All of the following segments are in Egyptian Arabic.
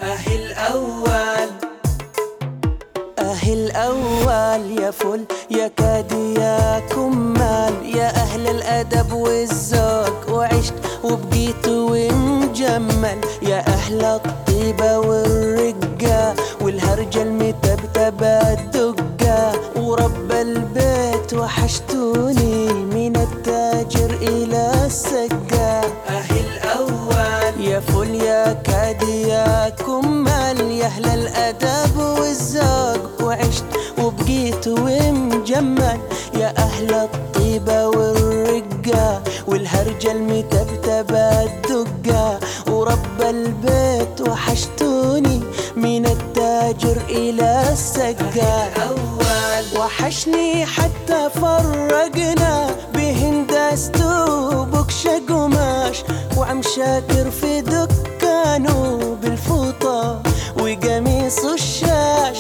أهي الأول أهي الأول يا فل يا كادي يا كمال يا أهل الأدب والذوق وعشت وبقيت ومجمل يا أهل الطيبة والرقة والهرجة المتبتبة الدقة ورب البيت وحشتوني من التاجر إلى السقا أهي الأول يا فل يا كادي يا كمال يا أهل الأدب والذوق وعشت وبقيت ومجمل يا أهل الطيبة والرقة والهرجة المتبتبة الدقة ورب البيت وحشتوني من التاجر إلى السقا الأول وحشني حتى فرقنا بهندسته وبكشة قماش وعم شاكر في دكانه بالفوطة وقميص الشاش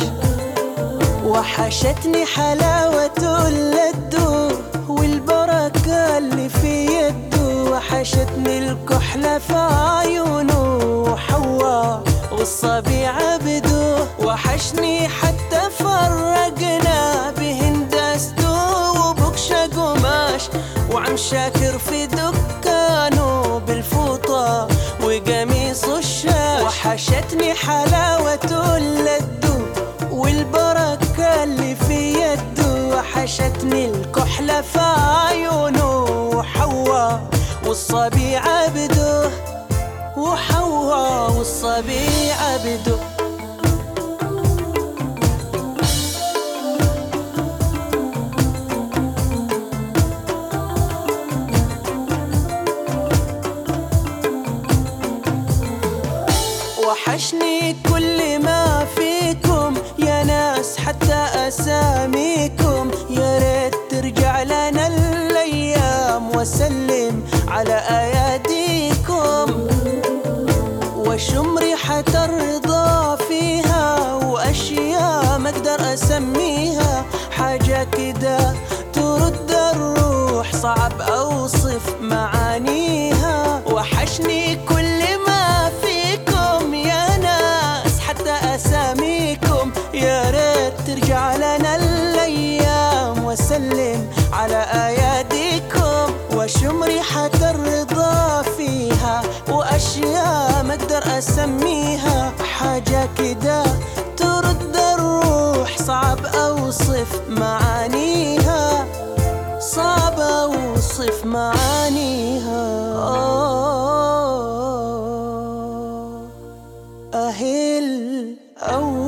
وحشتني حلاوة اللدو والبركة اللي في يده وحشتني الكحلة في عيونه وحوا والصبي عبده وحشني حتى فرقنا بهندسته وبكشة قماش وعم شاكر في دكانه بالفوطة وقميص الشاش وحشتني حلاوة اللدو والبركة اللي في يده وحشتني الكحلة في عيونه وحوا والصبي عبده وحوا والصبي عبده وحشني كل ما فيكم يا ناس حتى أساميكم يا ريت ترجع لنا الأيام وسلم على أياديكم وشم ريحة الرضا فيها وأشياء ما أقدر أسميها حاجة كده ترد الروح صعب أوصف معانيها وحشني كل ما فيكم يا ناس حتى أساميكم يا ريت ترجع لنا الأيام وسلم على أياديكم وشم ريحة الرضا فيها وأشياء ما أقدر أسميها حاجة كده ترد الروح صعب أوصف معانيها صعب أوصف معانيها أهل أول